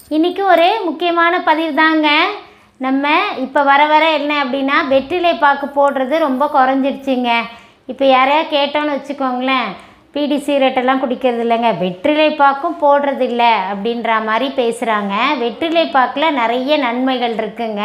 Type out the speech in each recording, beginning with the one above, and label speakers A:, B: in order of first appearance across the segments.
A: இன்றைக்கி ஒரு முக்கியமான பதிவு தாங்க நம்ம இப்போ வர வர என்ன அப்படின்னா வெற்றிலை பாக்கு போடுறது ரொம்ப குறைஞ்சிடுச்சிங்க இப்போ யாரையா கேட்டோன்னு வச்சுக்கோங்களேன் பீடி சீரட்டெல்லாம் குடிக்கிறது இல்லைங்க வெற்றிலை பாக்கும் போடுறது இல்லை அப்படின்ற மாதிரி பேசுகிறாங்க வெற்றிலை பாக்கில் நிறைய நன்மைகள் இருக்குங்க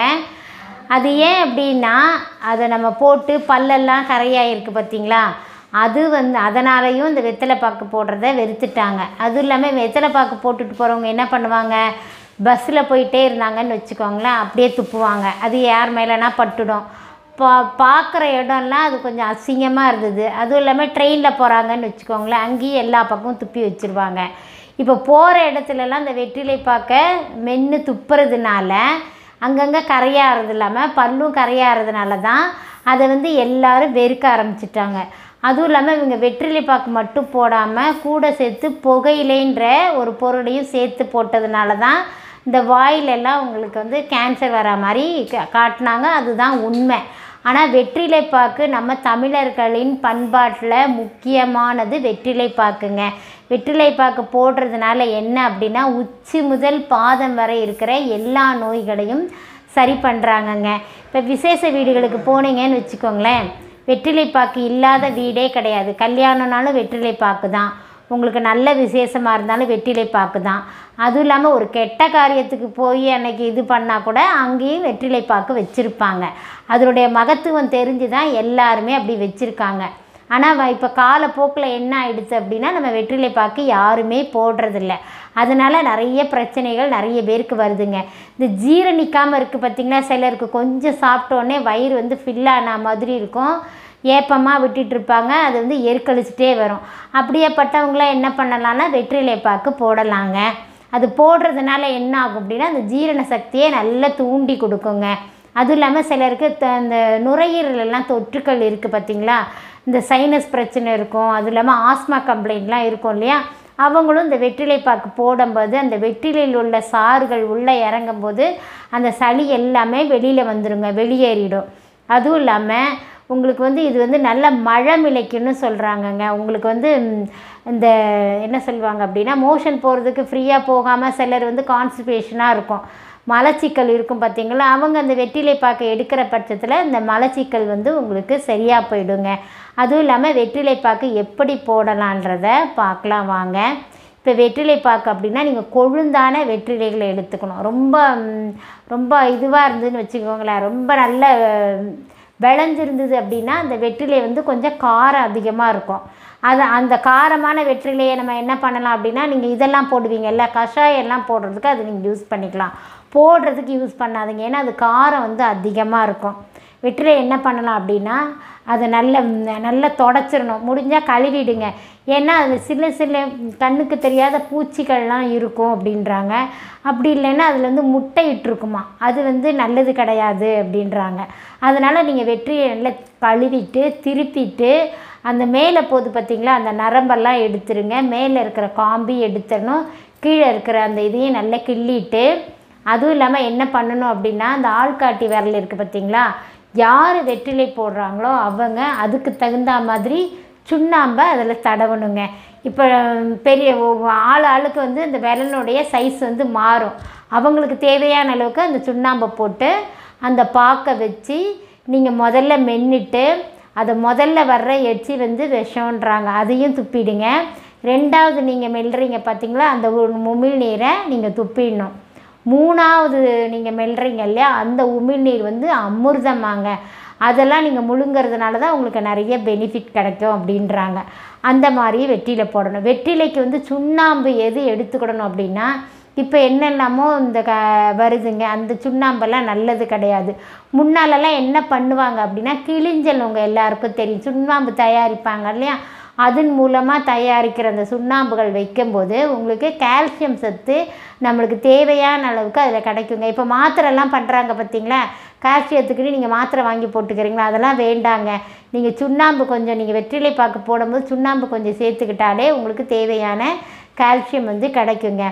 A: அது ஏன் அப்படின்னா அதை நம்ம போட்டு பல்லெல்லாம் கரையாயிருக்கு பார்த்தீங்களா அது வந்து அதனாலையும் இந்த வெத்தலை பாக்கு போடுறத வெறுத்துட்டாங்க அதுவும் இல்லாமல் வெத்தலை பாக்கு போட்டுட்டு போகிறவங்க என்ன பண்ணுவாங்க பஸ்ஸில் போயிட்டே இருந்தாங்கன்னு வச்சுக்கோங்களேன் அப்படியே துப்புவாங்க அது யார் மேலேனா பட்டுடும் பா பார்க்குற இடம்லாம் அது கொஞ்சம் அசிங்கமாக இருந்தது அதுவும் இல்லாமல் ட்ரெயினில் போகிறாங்கன்னு வச்சுக்கோங்களேன் அங்கேயும் எல்லா பக்கமும் துப்பி வச்சுருவாங்க இப்போ போகிற இடத்துலலாம் இந்த வெற்றிலை பாக்க மென்று துப்புறதுனால அங்கங்கே கரையாறது இல்லாமல் பல்லும் கரையாறதுனால தான் அதை வந்து எல்லாரும் வெறுக்க ஆரம்பிச்சிட்டாங்க அதுவும் இல்லாமல் இவங்க வெற்றிலை பாக்கு மட்டும் போடாமல் கூட சேர்த்து புகையிலைன்ற ஒரு பொருளையும் சேர்த்து போட்டதுனால தான் இந்த வாயிலெல்லாம் உங்களுக்கு வந்து கேன்சர் வர மாதிரி கா- காட்டினாங்க அதுதான் உண்மை ஆனால் வெற்றிலை பாக்கு நம்ம தமிழர்களின் பண்பாட்டில் முக்கியமானது வெற்றிலை பாக்குங்க வெற்றிலை பாக்கு போடுறதுனால என்ன அப்படின்னா உச்சி முதல் பாதம் வரை இருக்கிற எல்லா நோய்களையும் சரி பண்ணுறாங்கங்க இப்போ விசேஷ வீடுகளுக்கு போனீங்கன்னு வச்சுக்கோங்களேன் வெற்றிலை பாக்கு இல்லாத வீடே கிடையாது கல்யாணம்னாலும் வெற்றிலை பாக்கு தான் உங்களுக்கு நல்ல விசேஷமாக இருந்தாலும் வெற்றிலை பாக்கு தான் அதுவும் இல்லாமல் ஒரு கெட்ட காரியத்துக்கு போய் அன்னைக்கு இது பண்ணால் கூட அங்கேயும் வெற்றிலை பாக்கு வச்சுருப்பாங்க அதனுடைய மகத்துவம் தெரிஞ்சு தான் எல்லாருமே அப்படி வச்சுருக்காங்க ஆனால் இப்போ காலப்போக்கில் என்ன ஆயிடுச்சு அப்படின்னா நம்ம வெற்றிலை பாக்கு யாருமே போடுறதில்ல அதனால நிறைய பிரச்சனைகள் நிறைய பேருக்கு வருதுங்க இந்த ஜீரணிக்காமல் இருக்குது பார்த்திங்களா சிலருக்கு கொஞ்சம் சாப்பிட்டோன்னே வயிறு வந்து ஃபில் ஆன மாதிரி இருக்கும் ஏப்பமாக விட்டுட்டு இருப்பாங்க அது வந்து எருக்களிச்சிட்டே வரும் அப்படியேப்பட்டவங்களாம் என்ன பண்ணலாம்னா வெற்றிலை பாக்கு போடலாங்க அது போடுறதுனால என்ன ஆகும் அப்படின்னா அந்த ஜீரண சக்தியை நல்லா தூண்டி கொடுக்குங்க அதுவும் இல்லாமல் சிலருக்கு த- இந்த நுரையீரலெல்லாம் தொற்றுக்கள் இருக்குது பார்த்தீங்களா இந்த சைனஸ் பிரச்சனை இருக்கும் அதுவும் இல்லாமல் ஆஸ்மா கம்ப்ளைண்ட்லாம் இருக்கும் இல்லையா அவங்களும் இந்த வெற்றிலை பாக்கு போடும்போது அந்த வெற்றிலையில் உள்ள சாறுகள் உள்ளே இறங்கும்போது அந்த சளி எல்லாமே வெளியில் வந்துருங்க வெளியேறிடும் அதுவும் இல்லாமல் உங்களுக்கு வந்து இது வந்து நல்ல மழை மிளைக்குன்னு சொல்கிறாங்கங்க உங்களுக்கு வந்து ம், இந்த என்ன சொல்லுவாங்க அப்படின்னா மோஷன் போகிறதுக்கு ஃப்ரீயாக போகாமல் சிலர் வந்து கான்ஸ்டிபேஷனாக இருக்கும் மலச்சிக்கல் இருக்கும் பார்த்தீங்களா அவங்க அந்த வெற்றிலை பாக்கை எடுக்கிற பட்சத்தில் இந்த மலச்சிக்கல் வந்து உங்களுக்கு சரியாக போயிடுங்க அதுவும் இல்லாமல் வெற்றிலை பாக்கு எப்படி போடலான்றத பார்க்கலாம் வாங்க இப்போ வெற்றிலை பாக்கு அப்படின்னா நீங்கள் கொழுந்தான வெற்றிலைகளை எடுத்துக்கணும் ரொம்ப ம், ரொம்ப இதுவாக இருந்ததுன்னு வச்சுக்கோங்களேன் ரொம்ப நல்ல ம், விளைஞ்சிருந்தது அப்படின்னா அந்த வெற்றிலை வந்து கொஞ்சம் காரம் அதிகமாக இருக்கும் அது அந்த காரமான வெற்றிலையை நம்ம என்ன பண்ணலாம் அப்படின்னா நீங்கள் இதெல்லாம் போடுவீங்கல்ல கஷாயம் எல்லாம் போடுறதுக்கு அது நீங்கள் யூஸ் பண்ணிக்கலாம் போடுறதுக்கு யூஸ் பண்ணாதீங்க ஏன்னா அது காரம் வந்து அதிகமாக இருக்கும் வெற்றிலை என்ன பண்ணலாம் அப்படின்னா அதை நல்ல நல்லா தொடச்சிடணும் முடிஞ்சால் கழுவிடுங்க ஏன்னா அதில் சில சில கண்ணுக்கு தெரியாத பூச்சிகள்லாம் இருக்கும் அப்படின்றாங்க அப்படி இல்லைன்னா அதில் வந்து முட்டை இட்டிருக்குமா அது வந்து நல்லது கிடையாது அப்படின்றாங்க அதனால் நீங்கள் வெற்றியை நல்லா கழுவிட்டு திருப்பிட்டு அந்த மேலே போகுது பார்த்தீங்களா அந்த நரம்பெல்லாம் எடுத்துருங்க மேலே இருக்கிற காம்பி எடுத்துடணும் கீழே இருக்கிற அந்த இதையும் நல்லா கிள்ளிட்டு அதுவும் இல்லாமல் என்ன பண்ணணும் அப்படின்னா அந்த ஆள்காட்டி விரல் இருக்குது பார்த்தீங்களா யார் வெற்றிலை போடுறாங்களோ அவங்க அதுக்கு தகுந்த மாதிரி சுண்ணாம்பை அதில் தடவணுங்க இப்போ பெரிய ஒ- ஆள் ஆளுக்கு வந்து இந்த விரலினுடைய சைஸ் வந்து மாறும் அவங்களுக்கு தேவையான அளவுக்கு அந்த சுண்ணாம்பை போட்டு அந்த பாக்கை வச்சு நீங்கள் முதல்ல மென்னுட்டு அதை முதல்ல வர்ற எச்சி வந்து விஷம்ன்றாங்க அதையும் துப்பிடுங்க ரெண்டாவது நீங்கள் மெல்றீங்க பார்த்தீங்களா அந்த ஒரு உமிழ்நீரை நீங்கள் துப்பிடணும் மூணாவது நீங்கள் மெல்றீங்க இல்லையா அந்த உமிழ்நீர் வந்து அமிர்தமாங்க அதெல்லாம் நீங்கள் முழுங்கிறதுனால தான் உங்களுக்கு நிறைய பெனிஃபிட் கிடைக்கும் அப்படின்றாங்க அந்த மாதிரி வெற்றிலை போடணும் வெற்றிலைக்கு வந்து சுண்ணாம்பு எது எடுத்துக்கிடணும் அப்படின்னா இப்போ என்னெல்லாமோ இந்த க வருதுங்க அந்த சுண்ணாம்பெல்லாம் நல்லது கிடையாது முன்னாலெல்லாம் என்ன பண்ணுவாங்க அப்படின்னா கிளிஞ்சல் உங்கள் எல்லாருக்கும் தெரியும் சுண்ணாம்பு தயாரிப்பாங்க இல்லையா அதன் மூலமாக தயாரிக்கிற அந்த சுண்ணாம்புகள் வைக்கும்போது உங்களுக்கு கால்சியம் சத்து நம்மளுக்கு தேவையான அளவுக்கு அதில் கிடைக்குங்க இப்போ மாத்திரைலாம் பண்ணுறாங்க பார்த்தீங்களா கால்சியத்துக்குன்னு நீங்கள் மாத்திரை வாங்கி போட்டுக்கிறீங்களா அதெல்லாம் வேண்டாங்க நீங்கள் சுண்ணாம்பு கொஞ்சம் நீங்கள் வெற்றிலை பாக்கு போடும்போது சுண்ணாம்பு கொஞ்சம் சேர்த்துக்கிட்டாலே உங்களுக்கு தேவையான கால்சியம் வந்து கிடைக்குங்க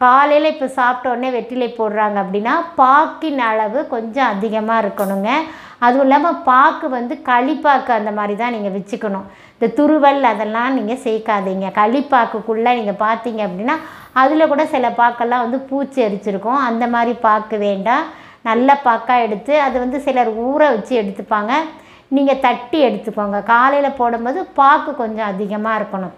A: காலையில் இப்போ சாப்பிட்ட உடனே வெற்றிலை போடுறாங்க அப்படின்னா பாக்கின் அளவு கொஞ்சம் அதிகமாக இருக்கணுங்க அதுவும் இல்லாமல் பாக்கு வந்து களிப்பாக்கு அந்த மாதிரி தான் நீங்கள் வச்சுக்கணும் இந்த துருவல் அதெல்லாம் நீங்கள் சேர்க்காதீங்க களிப்பாக்குக்குள்ளே நீங்கள் பார்த்தீங்க அப்படின்னா அதில் கூட சில பாக்கெல்லாம் வந்து பூச்சி அரிச்சிருக்கும் அந்த மாதிரி பாக்கு வேண்டாம் நல்ல பாக்காக எடுத்து அது வந்து சிலர் ஊற வச்சு எடுத்துப்பாங்க நீங்கள் தட்டி எடுத்துக்கோங்க காலையில் போடும்போது பாக்கு கொஞ்சம் அதிகமாக இருக்கணும்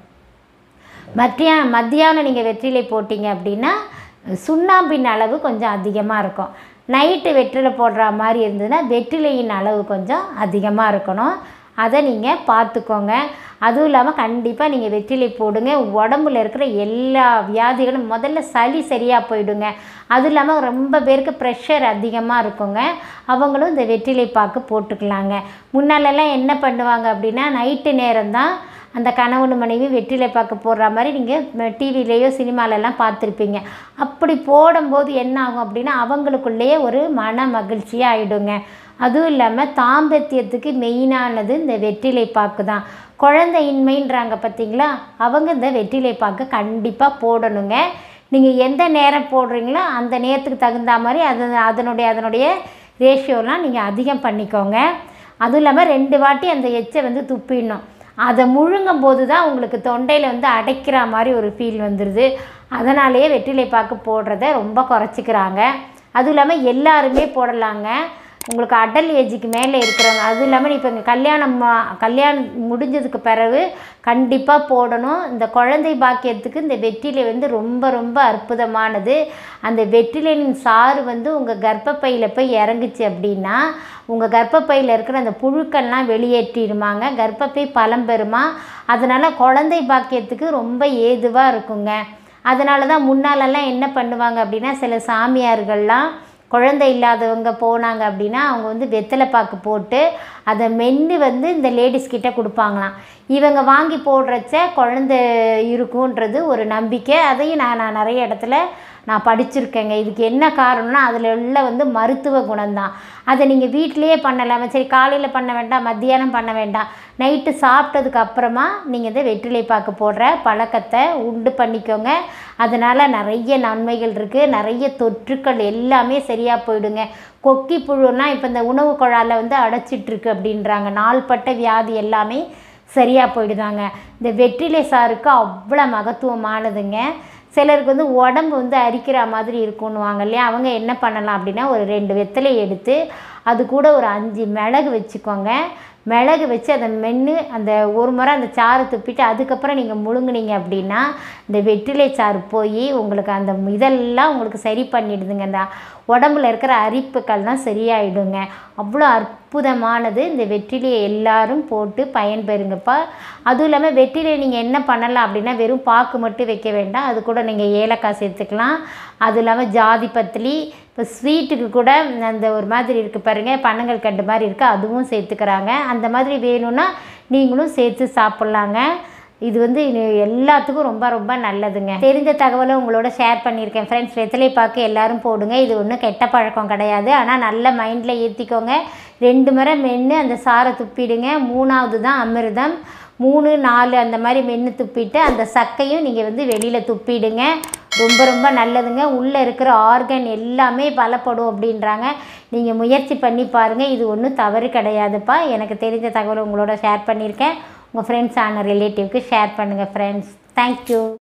A: மத்தியா மத்தியானம் நீங்கள் வெற்றிலை போட்டிங்க அப்படின்னா சுண்ணாம்பின் அளவு கொஞ்சம் அதிகமாக இருக்கும் நைட்டு வெற்றிலை போடுற மாதிரி இருந்ததுன்னா வெற்றிலையின் அளவு கொஞ்சம் அதிகமாக இருக்கணும் அதை நீங்கள் பார்த்துக்கோங்க அதுவும் இல்லாமல் கண்டிப்பாக நீங்கள் வெற்றிலை போடுங்க உடம்புல இருக்கிற எல்லா வியாதிகளும் முதல்ல சளி சரியாக போயிடுங்க அதுவும் இல்லாமல் ரொம்ப பேருக்கு ப்ரெஷர் அதிகமாக இருக்குங்க அவங்களும் இந்த வெற்றிலை பாக்கு போட்டுக்கலாங்க முன்னாலெல்லாம் என்ன பண்ணுவாங்க அப்படின்னா நைட்டு நேரம்தான் அந்த கணவன் மனைவி வெற்றிலை பாக்கு போடுற மாதிரி நீங்கள் டிவிலேயோ சினிமாலெல்லாம் பார்த்துருப்பீங்க அப்படி போடும்போது என்ன ஆகும் அப்படின்னா அவங்களுக்குள்ளேயே ஒரு மன மகிழ்ச்சியாக ஆகிடுங்க அதுவும் இல்லாமல் தாம்பத்தியத்துக்கு மெயினானது இந்த வெற்றிலை பாக்கு தான் குழந்தையின்மைன்றாங்க பார்த்தீங்களா அவங்க இந்த வெற்றிலை பாக்கு கண்டிப்பாக போடணுங்க நீங்கள் எந்த நேரம் போடுறீங்களோ அந்த நேரத்துக்கு தகுந்த மாதிரி அது அதனுடைய அதனுடைய ரேஷியோலாம் நீங்கள் அதிகம் பண்ணிக்கோங்க அதுவும் இல்லாமல் ரெண்டு வாட்டி அந்த எச்சை வந்து துப்பிடணும் அதை முழுங்கும் போது தான் உங்களுக்கு தொண்டையில் வந்து அடைக்கிற மாதிரி ஒரு ஃபீல் வந்துடுது அதனாலேயே வெற்றிலை பாக்கு போடுறத ரொம்ப குறைச்சிக்கிறாங்க அதுவும் இல்லாமல் எல்லாருமே போடலாங்க உங்களுக்கு அடல் ஏஜுக்கு மேலே இருக்கிறவங்க அதுவும் இல்லாமல் இப்போ இங்கே கல்யாணம் மா- கல்யாணம் முடிஞ்சதுக்கு பிறகு கண்டிப்பாக போடணும் இந்த குழந்தை பாக்கியத்துக்கு இந்த வெற்றிலை வந்து ரொம்ப ரொம்ப அற்புதமானது அந்த வெற்றிலையின் சாறு வந்து உங்கள் கர்ப்பப்பையில் போய் இறங்குச்சு அப்படின்னா உங்கள் கர்ப்பப்பையில் இருக்கிற அந்த புழுக்கள்லாம் வெளியேற்றிடுமாங்க கர்ப்பப்பை பலம் பெறுமா அதனால் குழந்தை பாக்கியத்துக்கு ரொம்ப ஏதுவாக இருக்குங்க அதனால தான் முன்னாலெல்லாம் என்ன பண்ணுவாங்க அப்படின்னா சில சாமியார்கள்லாம் குழந்தை இல்லாதவங்க போனாங்க அப்படின்னா அவங்க வந்து வெத்தலை பாக்கு போட்டு அதை மென்று வந்து இந்த லேடிஸ் கிட்ட கொடுப்பாங்களாம் இவங்க வாங்கி போடுறச்ச குழந்தை இருக்குன்றது ஒரு நம்பிக்கை அதையும் நான் நான் நிறைய இடத்துல நான் படிச்சிருக்கேங்க இதுக்கு என்ன காரணம்னா அதில் உள்ள வந்து மருத்துவ குணம்தான் அதை நீங்கள் வீட்டிலேயே பண்ணலாமா சரி காலையில் பண்ண வேண்டாம் மத்தியானம் பண்ண வேண்டாம் நைட்டு சாப்பிட்டதுக்கு அப்புறமா நீங்கள் இந்த வெற்றிலை பாக்கு போடுற பழக்கத்தை உண்டு பண்ணிக்கோங்க அதனால் நிறைய நன்மைகள் இருக்குது நிறைய தொற்றுக்கள் எல்லாமே சரியாக போயிடுங்க கொக்கி புழுலாம் இப்போ இந்த உணவு குழாயில் வந்து அடைச்சிட்ருக்கு அப்படின்றாங்க நாள்பட்ட வியாதி எல்லாமே சரியாக போயிடுதாங்க இந்த வெற்றிலை சாருக்கு அவ்வளோ மகத்துவமானதுங்க சிலருக்கு வந்து உடம்பு வந்து அரிக்கிற மாதிரி இருக்குன்னுவாங்க இல்லையா அவங்க என்ன பண்ணலாம் அப்படின்னா ஒரு ரெண்டு வெத்தலை எடுத்து அது கூட ஒரு அஞ்சு மிளகு வச்சுக்கோங்க மிளகு வச்சு அதை மென்று அந்த ஒரு முறை அந்த சாறை துப்பிட்டு அதுக்கப்புறம் நீங்கள் முழுங்குனீங்க அப்படின்னா இந்த வெற்றிலை சாறு போய் உங்களுக்கு அந்த இதெல்லாம் உங்களுக்கு சரி பண்ணிடுதுங்க இந்த உடம்புல இருக்கிற அரிப்புக்கள்லாம் சரியாயிடுங்க அவ்வளோ அற்புதமானது இந்த வெற்றிலையை எல்லாரும் போட்டு பயன்பெறுங்கப்பா அதுவும் இல்லாமல் வெற்றிலையை நீங்கள் என்ன பண்ணலாம் அப்படின்னா வெறும் பாக்கு மட்டும் வைக்க வேண்டாம் அது கூட நீங்கள் ஏலக்காய் சேர்த்துக்கலாம் அது இல்லாமல் ஜாதி பத்திலி இப்போ ஸ்வீட்டுக்கு கூட அந்த ஒரு மாதிரி இருக்குது பாருங்கள் பனங்கள் கண்டு மாதிரி இருக்குது அதுவும் சேர்த்துக்கிறாங்க அந்த மாதிரி வேணும்னா நீங்களும் சேர்த்து சாப்பிட்லாங்க இது வந்து இது எல்லாத்துக்கும் ரொம்ப ரொம்ப நல்லதுங்க தெரிஞ்ச தகவலை உங்களோட ஷேர் பண்ணியிருக்கேன் ஃப்ரெண்ட்ஸ் வெத்தலை பாக்கு எல்லாரும் போடுங்க இது ஒன்றும் கெட்ட பழக்கம் கிடையாது ஆனால் நல்ல மைண்டில் ஏற்றிக்கோங்க ரெண்டு முறை மென்று அந்த சாரை துப்பிடுங்க மூணாவது தான் அமிர்தம் மூணு நாலு அந்த மாதிரி மென்று துப்பிட்டு அந்த சக்கையும் நீங்கள் வந்து வெளியில் துப்பிடுங்க ரொம்ப ரொம்ப நல்லதுங்க உள்ளே இருக்கிற ஆர்கன் எல்லாமே பலப்படும் அப்படின்றாங்க நீங்கள் முயற்சி பண்ணி பாருங்கள் இது ஒன்றும் தவறு கிடையாதுப்பா எனக்கு தெரிஞ்ச தகவலை உங்களோட ஷேர் பண்ணியிருக்கேன் உங்கள் ஃப்ரெண்ட்ஸ் ஆன ரிலேட்டிவ்க்கு ஷேர் பண்ணுங்கள் ஃப்ரெண்ட்ஸ் தேங்க்யூ